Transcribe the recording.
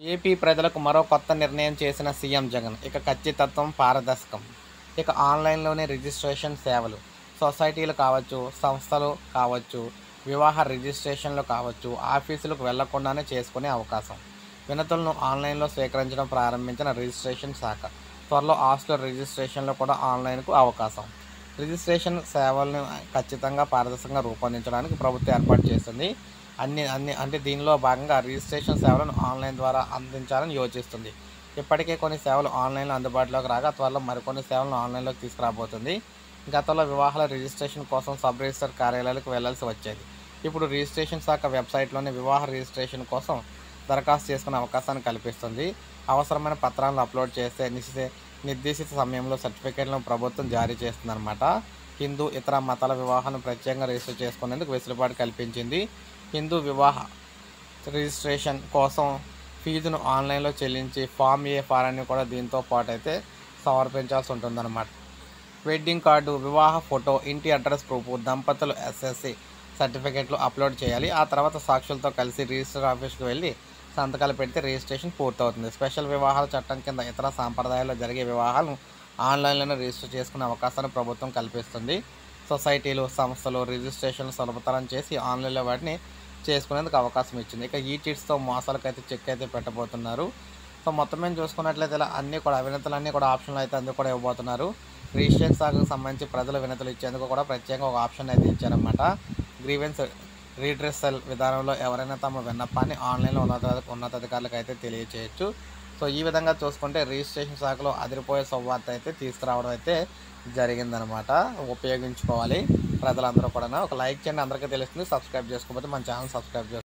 AP ప్రజలకు మరో కొత్త నిర్ణయం చేసిన సీఎం జగన్ ఇక ఖచ్చితత్వం పారదర్శకం ఇక ఆన్లైన్లోనే రిజిస్ట్రేషన్ సేవలు సొసైటీలు కావచ్చు సంస్థలు కావచ్చు వివాహ రిజిస్ట్రేషన్లు కావచ్చు ఆఫీసులకు వెళ్లకుండానే చేసుకునే అవకాశం వినతులను ఆన్లైన్లో స్వీకరించడం ప్రారంభించిన రిజిస్ట్రేషన్ శాఖ త్వరలో ఆస్తుల రిజిస్ట్రేషన్లో కూడా ఆన్లైన్కు అవకాశం రిజిస్ట్రేషన్ సేవలను ఖచ్చితంగా పారదర్శకంగా రూపొందించడానికి ప్రభుత్వం ఏర్పాటు చేస్తుంది అన్ని అన్ని అంటే దీనిలో భాగంగా రిజిస్ట్రేషన్ సేవలను ఆన్లైన్ ద్వారా అందించాలని యోచిస్తుంది ఇప్పటికే కొన్ని సేవలు ఆన్లైన్లో అందుబాటులోకి రాగా త్వరలో మరికొన్ని సేవలను ఆన్లైన్లోకి తీసుకురాబోతుంది గతంలో వివాహాల రిజిస్ట్రేషన్ కోసం సబ్ రిజిస్టర్ కార్యాలయాలకు వెళ్లాల్సి వచ్చేది ఇప్పుడు రిజిస్ట్రేషన్ శాఖ వెబ్సైట్లోనే వివాహ రిజిస్ట్రేషన్ కోసం దరఖాస్తు చేసుకునే అవకాశాన్ని కల్పిస్తుంది అవసరమైన పత్రాలను అప్లోడ్ చేస్తే నిశ్చిత నిర్దేశిత సమయంలో సర్టిఫికేట్లను ప్రభుత్వం జారీ చేస్తుందన్నమాట హిందూ ఇతర మతాల వివాహాలను ప్రత్యేకంగా రిజిస్టర్ చేసుకునేందుకు వెసులుబాటు కల్పించింది హిందూ వివాహ రిజిస్ట్రేషన్ కోసం ఫీజును ఆన్లైన్లో చెల్లించి ఫామ్ ఏ ఫారాన్ని కూడా దీంతో పాటు అయితే సమర్పించాల్సి ఉంటుందన్నమాట వెడ్డింగ్ కార్డు వివాహ ఫోటో ఇంటి అడ్రస్ ప్రూఫ్ దంపతులు ఎస్ఎస్సి సర్టిఫికేట్లు అప్లోడ్ చేయాలి ఆ తర్వాత సాక్షులతో కలిసి రిజిస్టర్ ఆఫీస్కి వెళ్ళి సంతకాలు పెడితే రిజిస్ట్రేషన్ పూర్తవుతుంది స్పెషల్ వివాహాల చట్టం కింద ఇతర సాంప్రదాయాల్లో జరిగే వివాహాలను ఆన్లైన్లోనే రిజిస్టర్ చేసుకునే అవకాశాన్ని ప్రభుత్వం కల్పిస్తుంది సొసైటీలు సంస్థలు రిజిస్ట్రేషన్లు సులభతరం చేసి ఆన్లైన్లో వాటిని చేసుకునేందుకు అవకాశం ఇచ్చింది ఇక ఈ చిట్స్తో మోసాలకు అయితే చెక్ అయితే పెట్టబోతున్నారు సో మొత్తం మేము చూసుకున్నట్లయితే ఇలా అన్నీ కూడా అవినతులు అన్నీ కూడా ఆప్షన్లు అయితే అందుకు కూడా ఇవ్వబోతున్నారు రిజిస్ట్రేషన్ శాఖకు సంబంధించి ప్రజల వినతులు ఇచ్చేందుకు కూడా ప్రత్యేకంగా ఒక ఆప్షన్ అయితే ఇచ్చారన్నమాట గ్రీవెన్స్ రీడ్రెసల్ విధానంలో ఎవరైనా తమ విన్నపాన్ని ఆన్లైన్లో ఉన్నత ఉన్నతాధికారులకు అయితే తెలియచేయచ్చు సో ఈ విధంగా చూసుకుంటే రిజిస్ట్రేషన్ శాఖలో అదిరిపోయే సౌవార్త అయితే తీసుకురావడం అయితే జరిగిందనమాట ఉపయోగించుకోవాలి ప్రజలందరూ కూడా ఒక లైక్ చేయండి అందరికీ తెలుస్తుంది సబ్స్క్రైబ్ చేసుకోకపోతే మన ఛానల్ సబ్స్క్రైబ్ చేసుకోండి